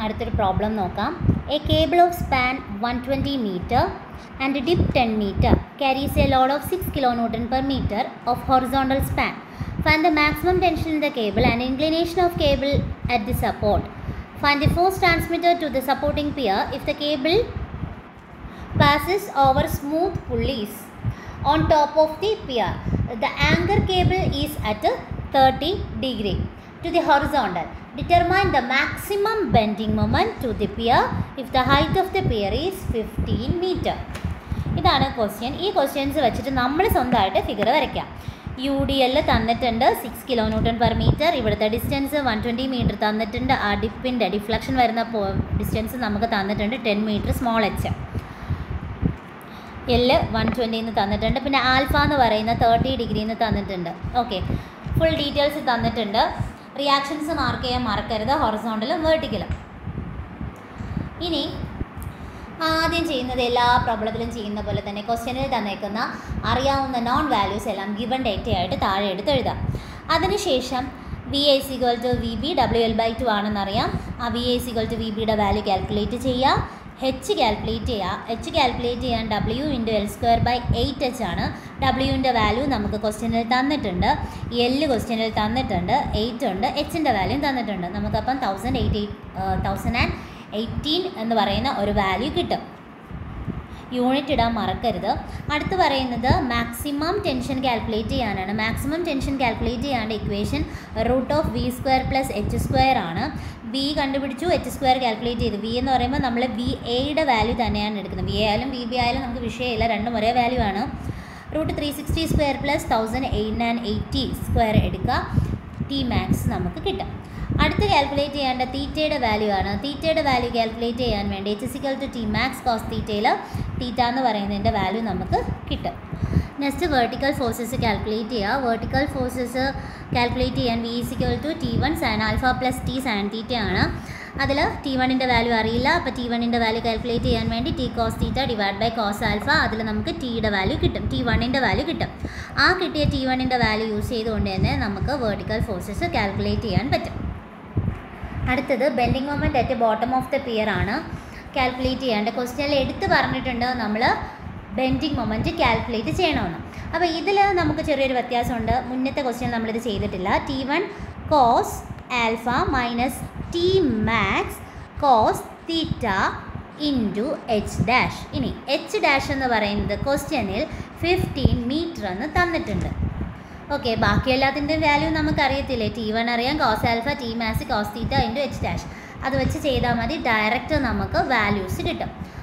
അടുത്തൊരു പ്രോബ്ലം നോക്കാം a cable of span one twenty metre and dip ten metre carries a load of six kilo newton per metre of horizontal span find the maximum tension in the cable and inclination of cable at the support find the force transmitted to the supporting pier if the cable passes over smooth pulleys on top of the pier. The anchor cable is at 30 degree to the horizontal. Determine the maximum bending moment to the pier if the height of the pier is 15 meter. ഇതാണ് question ഈ questions വെച്ചിട്ട് നമ്മൾ സ്വന്തമായിട്ട് figure വരയ്ക്കാം U D L തന്നിട്ടുണ്ട് six kilo newton per metre ഇവിടുത്തെ distance one twenty metre തന്നിട്ടുണ്ട് ആ ഡിപ്പിൻ്റെ ഡിഫ്ലക്ഷൻ വരുന്ന ഡിസ്റ്റൻസ് നമുക്ക് തന്നിട്ടുണ്ട് ten metre small H L one ട്വൻറ്റിന്ന് തന്നിട്ടുണ്ട് പിന്നെ ആൽഫ എന്ന് പറയുന്ന തേർട്ടി ഡിഗ്രിന്ന് തന്നിട്ടുണ്ട് ഓക്കെ ഫുൾ ഡീറ്റെയിൽസ് തന്നിട്ടുണ്ട് റിയാക്ഷൻസ് മാർക്ക് ചെയ്യാൻ മറക്കരുത് ഹൊറിസോണ്ടലും വേർട്ടിക്കലും ഇനി ആദ്യം ചെയ്യുന്നത് എല്ലാ പ്രോബ്ലത്തിലും ചെയ്യുന്ന പോലെ തന്നെ ക്വസ്റ്റ്യനിൽ തന്നേക്കുന്ന അറിയാവുന്ന നോൺ വാല്യൂസ് എല്ലാം ഗിവൺ ഡേറ്റയായിട്ട് താഴെ എടുത്ത് എഴുതാം അതിനുശേഷം V A equal to V B W L by two ആണെന്നറിയാം ആ V A equal to V ബിയുടെ വാല്യൂ കാൽക്കുലേറ്റ് ചെയ്യുക എച്ച് കാൽക്കുലേറ്റ് ചെയ്യുക എച്ച് കാൽക്കുലേറ്റ് ചെയ്യാൻ W into L square by eight H ആണ് ഡബ്ല്യുവിൻ്റെ വാല്യൂ നമുക്ക് ക്വസ്റ്റ്യനിൽ തന്നിട്ടുണ്ട് എല്ല് ക്വസ്റ്റ്യനിൽ തന്നിട്ടുണ്ട് എയ്റ്റ് ഉണ്ട് എച്ചിൻ്റെ വാല്യൂ തന്നിട്ടുണ്ട് നമുക്കപ്പം thousand eight eight thousand and eighteen എന്ന് പറയുന്ന ഒരു വാല്യൂ കിട്ടും യൂണിറ്റ് ഇടാൻ മറക്കരുത് അടുത്ത് പറയുന്നത് മാക്സിമം ടെൻഷൻ കാൽക്കുലേറ്റ് ചെയ്യാനാണ് മാക്സിമം ടെൻഷൻ കാൽക്കുലേറ്റ് ചെയ്യാണ്ട് equation root of V square plus H square ആണ് വി കണ്ടുപിടിച്ചു എച്ച് സ്ക്വയർ കാൽക്കുലേറ്റ് ചെയ്തു വി എന്ന് പറയുമ്പോൾ നമ്മൾ വി എയുടെ വാല്യൂ തന്നെയാണ് എടുക്കുന്നത് വി ആയാലും വി ബി ആയാലും നമുക്ക് വിഷയമില്ല രണ്ടും ഒരേ വാല്യൂ ആണ് root three sixty square plus thousand eight and eighty square എടുക്കുക ടി മാക്സ് നമുക്ക് കിട്ടും അടുത്ത് കാൽക്കുലേറ്റ് ചെയ്യേണ്ട തീറ്റയുടെ വാല്യൂ ആണ് തീറ്റയുടെ വാല്യൂ കാൽക്കുലേറ്റ് ചെയ്യാൻ വേണ്ടി H equal to T max cos തീറ്റയിൽ തീറ്റ എന്ന് പറയുന്നതിൻ്റെ വാല്യൂ നമുക്ക് കിട്ടും നെക്സ്റ്റ് വെർട്ടിക്കൽ ഫോഴ്സസ് കാൽക്കുലേറ്റ് ചെയ്യുക വെർട്ടിക്കൽ ഫോഴ്സസ് കാൽക്കുലേറ്റ് ചെയ്യാൻ V equal to T one sine alpha plus T sine theta ആണ് അതിൽ ടി വണ്ണിൻ്റെ വാല്യൂ അറിയില്ല അപ്പോൾ ടി വണ്ണിൻ്റെ വാല്യൂ കാൽക്കുലേറ്റ് ചെയ്യാൻ വേണ്ടി T cos theta divide by cos alpha അതിൽ നമുക്ക് ടിയുടെ വാല്യൂ കിട്ടും ടി വണ്ണിൻ്റെ വാല്യൂ കിട്ടും ആ കിട്ടിയ ടി വണ്ണിൻ്റെ വാല്യൂ യൂസ് ചെയ്തുകൊണ്ട് തന്നെ നമുക്ക് വെർട്ടിക്കൽ ഫോഴ്സസ് കാൽക്കുലേറ്റ് ചെയ്യാൻ പറ്റും അടുത്തത് bending moment at bottom of the pier ആണ് കാൽക്കുലേറ്റ് ചെയ്യേണ്ട ക്വസ്റ്റ്യനിൽ എടുത്ത് പറഞ്ഞിട്ടുണ്ട് നമ്മൾ ബെൻഡിങ് മൊമെൻറ്റ് കാൽക്കുലേറ്റ് ചെയ്യണമെന്ന് അപ്പോൾ ഇതിൽ നമുക്ക് ചെറിയൊരു വ്യത്യാസമുണ്ട് മുന്നത്തെ ക്വസ്റ്റ്യൻ നമ്മളിത് ചെയ്തിട്ടില്ല T one cos alpha minus T max cos theta into H dash ഇനി എച്ച് ഡാഷ് എന്ന് പറയുന്നത് ക്വസ്റ്റ്യനിൽ ഫിഫ്റ്റീൻ മീറ്റർ എന്ന് തന്നിട്ടുണ്ട് ഓക്കെ ബാക്കി എല്ലാത്തിൻ്റെയും വാല്യൂ നമുക്കറിയത്തില്ലേ ടി വൺ അറിയാം cos alpha T max cos theta into H dash അത് വെച്ച് ചെയ്താൽ മതി ഡയറക്റ്റ് നമുക്ക് വാല്യൂസ് കിട്ടും